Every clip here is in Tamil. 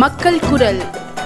மக்கள் குரல்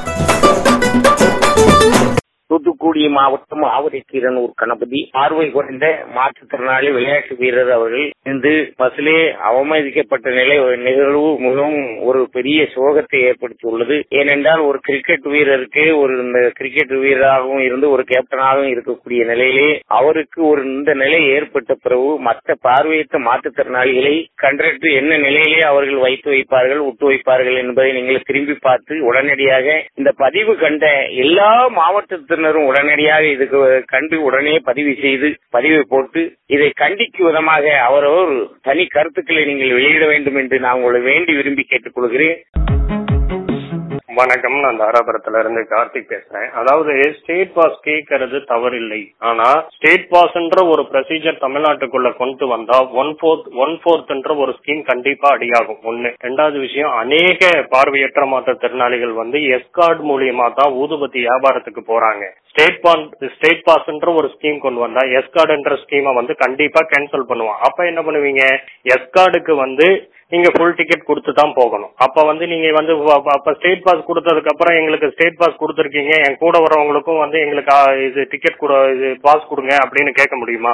தூத்துக்குடி மாவட்டம் ஆவரைக்கீரனூர் கணபதி பார்வை குறைந்த மாற்றுத்திறனாளி விளையாட்டு வீரர் அவர்கள் இன்று பஸ்ஸிலே அவமதிக்கப்பட்ட நிலை நிகழ்வு மிகவும் ஒரு பெரிய சோகத்தை ஏற்படுத்தியுள்ளது ஏனென்றால் ஒரு கிரிக்கெட் வீரருக்கு ஒரு இந்த கிரிக்கெட் வீரராகவும் இருந்து ஒரு கேப்டனாகவும் இருக்கக்கூடிய நிலையிலே அவருக்கு ஒரு இந்த நிலை ஏற்பட்ட பிறகு மற்ற பார்வையற்ற மாற்றுத்திறனாளிகளை கண்டறிட்டு என்ன நிலையிலே அவர்கள் வைத்து வைப்பார்கள் விட்டு வைப்பார்கள் என்பதை நீங்கள் திரும்பி பார்த்து உடனடியாக இந்த பதிவு கண்ட எல்லா மாவட்டத்தினரும் உடனடியாக இதுக்கு கண்டு உடனே பதிவு செய்து பதிவை போட்டு இதை கண்டிக்கும் விதமாக அவரவர் தனி கருத்துக்களை நீங்கள் வெளியிட வேண்டும் என்று நான் உங்களை வேண்டி விரும்பி கேட்டுக்கொள்கிறேன் வணக்கம் நான் தாராபுரத்துல இருந்து கார்த்திக் பேசுறேன் அதாவது ஸ்டேட் பாஸ் கேட்கறது தவறில்லை ஆனா ஸ்டேட் பாஸ்ன்ற ஒரு ப்ரொசீஜர் தமிழ்நாட்டுக்குள்ள கொண்டு வந்தா ஒன் ஃபோர்த் ஒன் ஃபோர்த்ன்ற ஒரு ஸ்கீம் கண்டிப்பா அடியாகும் ஒண்ணு ரெண்டாவது விஷயம் அநேக பார்வையற்ற மாற்றுத்திறனாளிகள் வந்து எஸ்கார்டு மூலியமா தான் ஊதுபத்தி வியாபாரத்துக்கு போறாங்க ஸ்டேட் பான் ஸ்டேட் பாஸ்ன்ற ஒரு ஸ்கீம் கொண்டு வந்தா எஸ்கார்டுன்ற ஸ்கீமை வந்து கண்டிப்பா கேன்சல் பண்ணுவான் அப்ப என்ன பண்ணுவீங்க எஸ்கார்டுக்கு வந்து நீங்க ஃபுல் டிக்கெட் கொடுத்து தான் போகணும் அப்ப வந்து நீங்க வந்து அப்ப- அப்ப ஸ்டேட் பாஸ் கொடுத்ததுக்கு அப்புறம் எங்களுக்கு ஸ்டேட் பாஸ் கொடுத்துருக்கீங்க என் கூட வரவங்களுக்கும் வந்து எங்களுக்கு ஆ, இது டிக்கெட் கொடு இது பாஸ் கொடுங்க அப்படின்னு கேட்க முடியுமா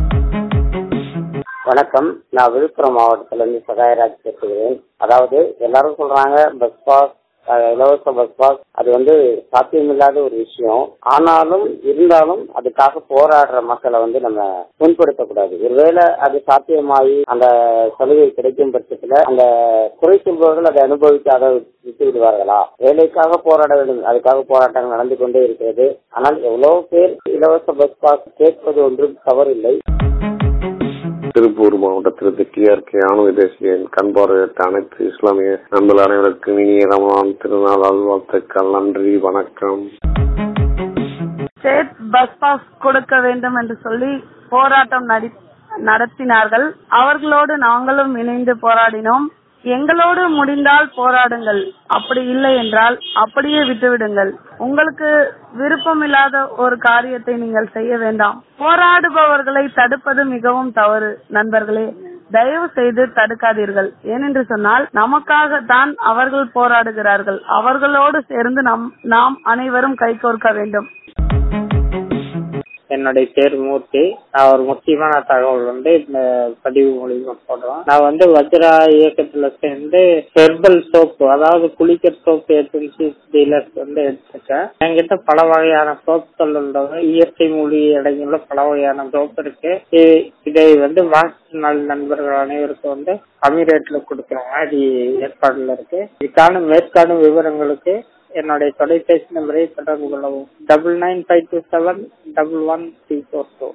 வணக்கம் நான் விழுப்புரம் மாவட்டத்துல இருந்து சகாயராஜ் பேசுகிறேன் அதாவது எல்லாரும் சொல்றாங்க பஸ் பாஸ் அஹ், இலவச பஸ் பாஸ் அது வந்து சாத்தியமில்லாத ஒரு விஷயம் ஆனாலும் இருந்தாலும் அதுக்காக போராடுற மக்களை வந்து நம்ம புண்படுத்தக்கூடாது ஒருவேளை அது சாத்தியமாகி அந்த சலுகை கிடைக்கும் பட்சத்துல அந்த குறை சொல்பவர்கள் அதை அனுபவிக்காத விட்டு விடுவார்களா வேலைக்காக போராட வேண்டும் அதுக்காக போராட்டங்கள் நடந்து கொண்டே இருக்கிறது ஆனால் எவ்வளவு பேர் இலவச பஸ் பாஸ் கேட்பது ஒன்றும் தவறில்லை திருப்பூர் மாவட்டத்திலிருந்து டிஆர்கே ஆணுவ தேசியன் கண் பார்வையற்ற அனைத்து இஸ்லாமிய நண்பர்கள் அனைவருக்கும் இனிய ரமலான் திருநாள் அல்வாழ்த்துக்கள் நன்றி வணக்கம் ஸ்டேட் பஸ் பாஸ் கொடுக்க வேண்டும் என்று சொல்லி போராட்டம் நடி- நடத்தினார்கள் அவர்களோடு நாங்களும் இணைந்து போராடினோம் எங்களோடு முடிந்தால் போராடுங்கள் அப்படி இல்லை என்றால் அப்படியே விட்டுவிடுங்கள் உங்களுக்கு விருப்பமில்லாத ஒரு காரியத்தை நீங்கள் செய்ய வேண்டாம் போராடுபவர்களை தடுப்பது மிகவும் தவறு நண்பர்களே தயவு செய்து தடுக்காதீர்கள் ஏனென்று சொன்னால் நமக்காகத்தான் அவர்கள் போராடுகிறார்கள் அவர்களோடு சேர்ந்து நம் நாம் அனைவரும் கைகோர்க்க வேண்டும் என்னுடைய பேர் மூர்த்தி நான் ஒரு முக்கியமான தகவல் வந்து இந்த பதிவு மூலியமா சொல்றேன் நான் வந்து வஜ்ரா இயக்கத்துல சேர்ந்து ஹெர்பல் சோப்பு அதாவது குளிக்கிற சோப்பு ஏஜென்சி டீலர்ஸ் வந்து எடுத்திருக்கேன் என்கிட்ட பல வகையான சோப்புகள் உள்ளது இயற்கை மூலிகை அடங்கியுள்ள பல வகையான சோப்பு இருக்கு இ- இதை வந்து மாற்றுத்திறனாளி நண்பர்கள் அனைவருக்கும் வந்து கம்மி ரேட்ல கொடுக்குறோம் அது ஏற்பாடுல இருக்கு இதுக்கான மேற்காணும் விவரங்களுக்கு என்னுடைய தொலைபேசி நம்பரை தொடர்பு கொள்ளவும் double nine five two seven double one three four two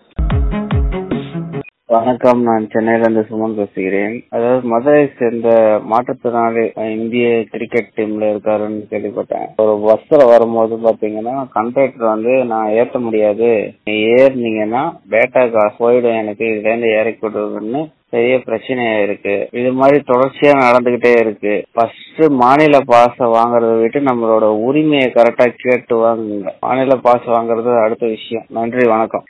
வணக்கம் நான் சென்னையில இருந்து சுமன் பேசுகிறேன் அதாவது மதுரை சேர்ந்த மாற்றுத்திறனாளி அஹ், இந்திய கிரிக்கெட் டீம்ல இருக்காருன்னு கேள்விப்பட்டேன் ஒரு பஸ்ல வரும்போது பாத்தீங்கன்னா கண்டக்டர் வந்து நான் ஏத்த முடியாது நீ ஏறினீங்கன்னா பேட்டா காசு போயிடும் எனக்கு இதுல இருந்து இறக்கி விடுறதுன்னு பெரிய பிரச்சனையா இருக்கு இது மாதிரி தொடர்ச்சியா நடந்துகிட்டே இருக்கு ஃபர்ஸ்ட் மாநில பாச வாங்குறதை விட்டு நம்மளோட உரிமையை கரெக்டா கேட்டு வாங்குங்க மாநில பாஸ் வாங்குறது அடுத்த விஷயம் நன்றி வணக்கம்